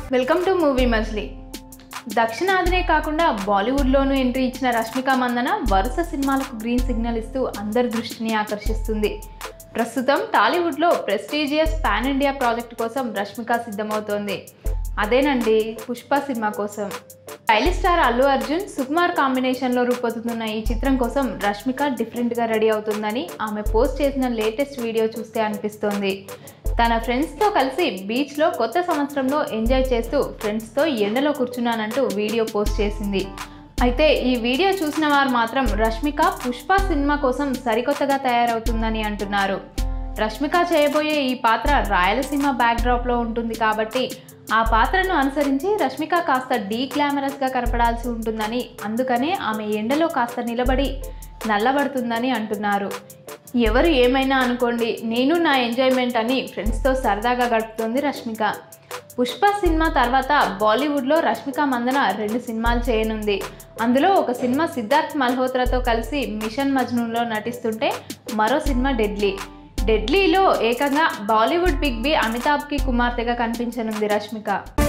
welcome to movie మజ్లీ దక్షిణాదినే కాకుండా బాలీవుడ్లోనూ ఎంట్రీ ఇచ్చిన రష్మిక మందన వరుస సినిమాలకు గ్రీన్ సిగ్నల్ ఇస్తూ అందరి దృష్టిని ఆకర్షిస్తుంది ప్రస్తుతం టాలీవుడ్లో ప్రెస్టీజియస్ పాన్ ఇండియా ప్రాజెక్ట్ కోసం రష్మిక సిద్ధమవుతోంది అదేనండి పుష్ప సినిమా కోసం స్టైలిష్ స్టార్ అల్లు అర్జున్ సుకుమార్ కాంబినేషన్లో రూపొందుతున్న ఈ చిత్రం కోసం రష్మిక డిఫరెంట్గా రెడీ అవుతుందని ఆమె పోస్ట్ చేసిన లేటెస్ట్ వీడియో చూస్తే అనిపిస్తోంది తన ఫ్రెండ్స్తో కలిసి బీచ్లో కొత్త సంవత్సరంలో ఎంజాయ్ చేస్తూ ఫ్రెండ్స్తో ఎండలో కూర్చున్నానంటూ వీడియో పోస్ట్ చేసింది అయితే ఈ వీడియో చూసిన వారు మాత్రం రష్మిక పుష్ప సినిమా కోసం సరికొత్తగా తయారవుతుందని అంటున్నారు రష్మిక చేయబోయే ఈ పాత్ర రాయలసీమ బ్యాక్డ్రాప్లో ఉంటుంది కాబట్టి ఆ పాత్రను అనుసరించి రష్మిక కాస్త డీ గ్లామరస్గా కనపడాల్సి ఉంటుందని అందుకనే ఆమె ఎండలో కాస్త నిలబడి నల్లబడుతుందని అంటున్నారు ఎవరు ఏమైనా అనుకోండి నేను నా ఎంజాయ్మెంట్ అని ఫ్రెండ్స్తో సరదాగా గడుపుతుంది రష్మిక పుష్ప సినిమా తర్వాత బాలీవుడ్లో రష్మిక మందన రెండు సినిమాలు చేయనుంది అందులో ఒక సినిమా సిద్ధార్థ్ మల్హోత్రాతో కలిసి మిషన్ మజ్నూన్లో నటిస్తుంటే మరో సినిమా డెడ్లీ డెడ్లీలో ఏకంగా బాలీవుడ్ బిగ్ బి అమితాబ్కి కుమార్తెగా కనిపించనుంది రష్మిక